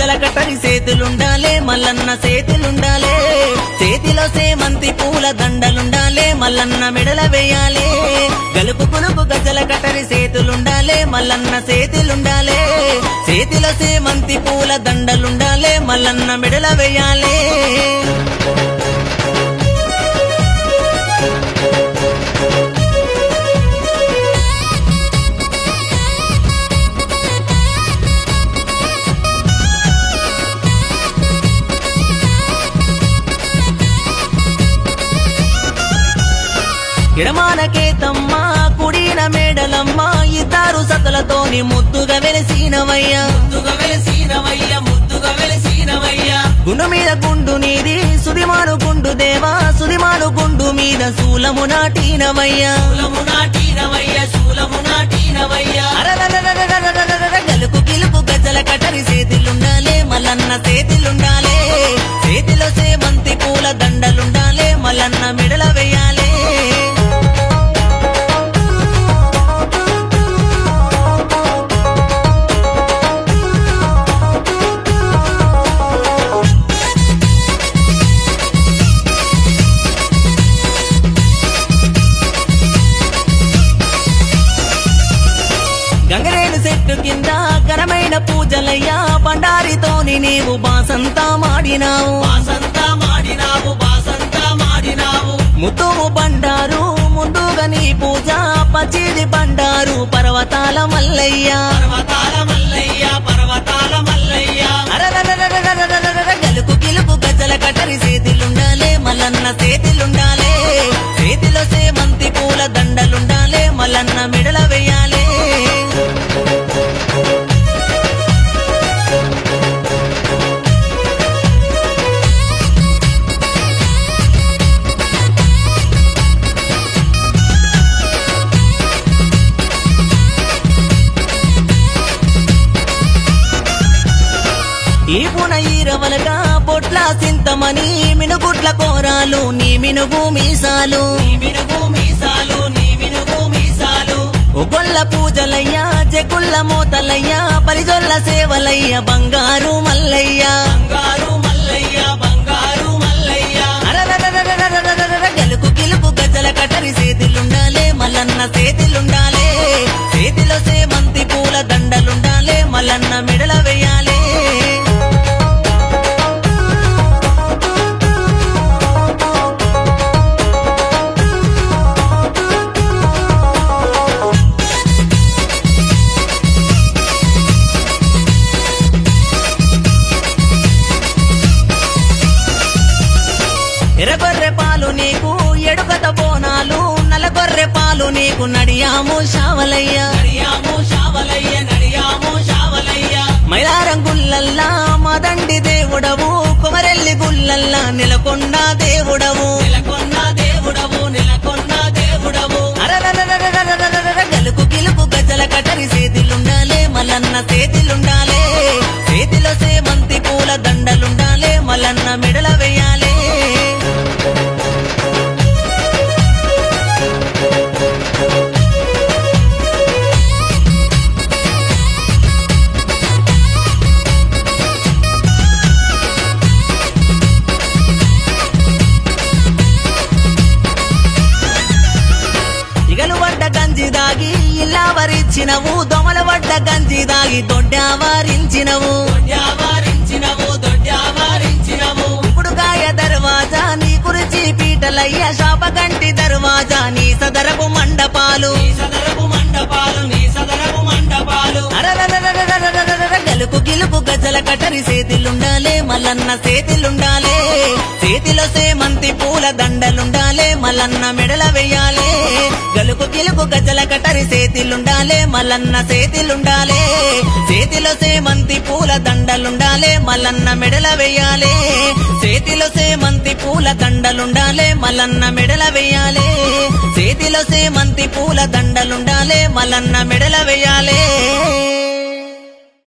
గజల కట్టరి చేతులుండాలే మల్లన్న చేతులుండాలే చేతిలో సేమంతి పూల దండలుండాలే మల్లన్న మెడల వేయాలే గలుపు పులుపు గజల కట్టరి చేతులుండాలే మల్లన్న చేతులుండాలే చేతిలో సేమంతి పూల దండలుండాలే మల్లన్న మెడల వేయాలే ఎడమానకేతమ్మ కుడిన మేడలమ్మ ఇద్దరు సతులతోని ముద్దుగా వెలిసినవయ్యా ముద్దుగా వెలిసినవయ్య ముద్దుగా వెలిసినవయ్య గుండు మీద గుండు నీది సుదిమాను గుండు దేవా సుదిమాను గుండు మీద శూలము నాటినవయ్యా శూలము నాటినవయ్య శూలము నాటినవయ్య అరరరరరరరరరర గలుపు గిలుపు గజల కటరి చేతిలుండాలే మల్లన్న చేతిలుండాలే చేతిలో సేమంతి పూల దండలుండాలే మల్లన్న మెడల వేయాలే గంగరేలు చెట్టు కింద ఘనమైన పూజలయ్యా బండారితోని నీవు బాసంతా మాడినావు బాసంతా మాడినావు బాసంతా మాడినావు ముత్తుము బండారు ముందుగా నీ పూజ పచ్చిది బండారు పర్వతాల మల్లయ్య పర్వతాల మల్లయ్య పర్వతాల మల్లయ్య అరరరరరరరరరర గలుపు గిలుపు గజల కటరి చేతిలుండాలే మల్లన్న చేతిలుండాలే చేతిలో సేమంతి పూల దండలుండాలే మల్లన్న మెడల వేయాలే ఈ పున ఈరవలగా బొట్ల సింతమని మినుగుట్ల కోరాలు నీ మినుగు మీసాలు నీ మినుగు మీసాలు నీ మినుగు మీసాలు ఒగొల్ల పూజలయ్యా జగుల్ల మోతలయ్యా పరిజొల్ల సేవలయ్య బంగారు మల్లయ్య బంగారు మల్లయ్య బంగారు మల్లయ్య అరరరరరరరరరర గలుపు గిలుపు గజల కటరి చేతిలుండాలే మల్లన్న చేతిలుండాలే చేతిలో సేమంతి పూల దండలుండాలే మల్లన్న మెడల వేయాలే ఎర్రగొర్రె పాలు నీకు ఎడుకత బోనాలు నల్లగొర్రె పాలు నీకు నడియాము శావలయ్య నడియాము శావలయ్య నడియాము శావలయ్య మైలారం గుల్లల్లా మదండి దేవుడవు కుమరెల్లి గుల్లల్లా నెలకొండ దేవుడవు నెలకొన్న దేవుడవు నెలకొన్న దేవుడవు అరరరరరరరరరర గలుపు గిలుపు గజల కటరి చేతిలుండాలే మల్లన్న చేతిలుండాలే చేతిలో సేమంతి పూల దండలుండాలే మల్లన్న మెడల వేయాలే ఇగలు పడ్డ గంజి దాగి ఇలా వరించినవు దొమల పడ్డ గంజి దాగి దొడ్డావారించినవు దొడ్డావారించినవు దొడ్డావారించినవు ఇప్పుడు గాయ దర్వాజా నీ కురిచి పీటలయ్య శాపగంటి దర్వాజా నీ సదరపు మండపాలు నీ సదరపు మండపాలు నీ సదరపు మండపాలు అరరరరరరరరరర గలుపు గిలుపు గజల కటరి చేతిలుండాలే మల్లన్న చేతిలుండాలే చేతిలో సేమంతి పూల దండలుండాలే మల్లన్న మెడల వేయాలే గలుపు గిలుపు గజల కటరి చేతిలుండాలే మల్లన్న చేతిలుండాలే చేతిలో సేమంతి పూల దండలుండాలే మల్లన్న మెడల వేయాలే చేతిలో సేమంతి పూల దండలుండాలే మల్లన్న మెడల వేయాలే చేతిలో సేమంతి పూల దండలుండాలే మల్లన్న మెడల వేయాలే